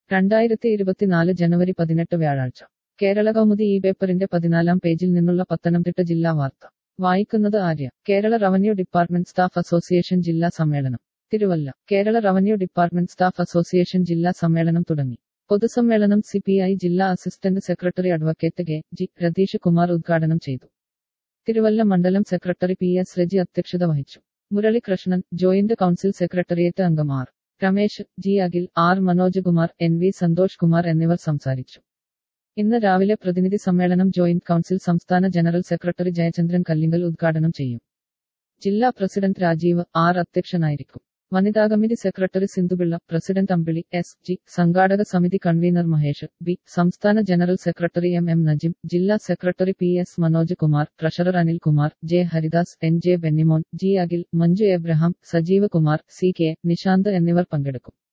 രണ്ടായിരത്തി ഇരുപത്തിനാല് ജനുവരി പതിനെട്ട് വ്യാഴാഴ്ച കേരള കൗമുദി ഈ പേപ്പറിന്റെ പതിനാലാം പേജിൽ നിന്നുള്ള പത്തനംതിട്ട ജില്ലാ വാർത്ത വായിക്കുന്നത് Arya Kerala revenue department staff association ജില്ലാ സമ്മേളനം Thiruvalla Kerala revenue department staff association ജില്ലാ സമ്മേളനം തുടങ്ങി പൊതുസമ്മേളനം സി പി ഐ ജില്ലാ assistant secretary advocate K G Ratheesh Kumar ഉദ്ഘാടനം ചെയ്തു തിരുവല്ല മണ്ഡലം സെക്രട്ടറി പി എസ് രജി അധ്യക്ഷത വഹിച്ചു മുരളികൃഷ്ണൻ ജോയിന്റ് കൗൺസിൽ സെക്രട്ടേറിയറ്റ് അംഗം R Ramesh G Akhil R Manoj Kumar N V Santhosh Kumar എന്നിവർ സംസാരിച്ചു ഇന്ന് രാവിലെ പ്രതിനിധി സമ്മേളനം ജോയിന്റ് കൗൺസിൽ സംസ്ഥാന ജനറൽ സെക്രട്ടറി ജയചന്ദ്രൻ കല്ലിങ്കൽ ഉദ്ഘാടനം ചെയ്യും ജില്ലാ പ്രസിഡന്റ് രാജീവ് ആർ അധ്യക്ഷനായിരിക്കും വനിതാ committee secretary Sindhu Pillai president Ambili S G സംഘാടക സമിതി കൺവീനർ മഹേഷ് ബി സംസ്ഥാന general secretary M M Najim ജില്ലാ secretary P S Manoj Kumar treasurer Anil Kumar J Haridas N J Bennymon G Akhil Manju Abraham Sajeev Kumar C K Nishanth എന്നിവർ പങ്കെടുക്കും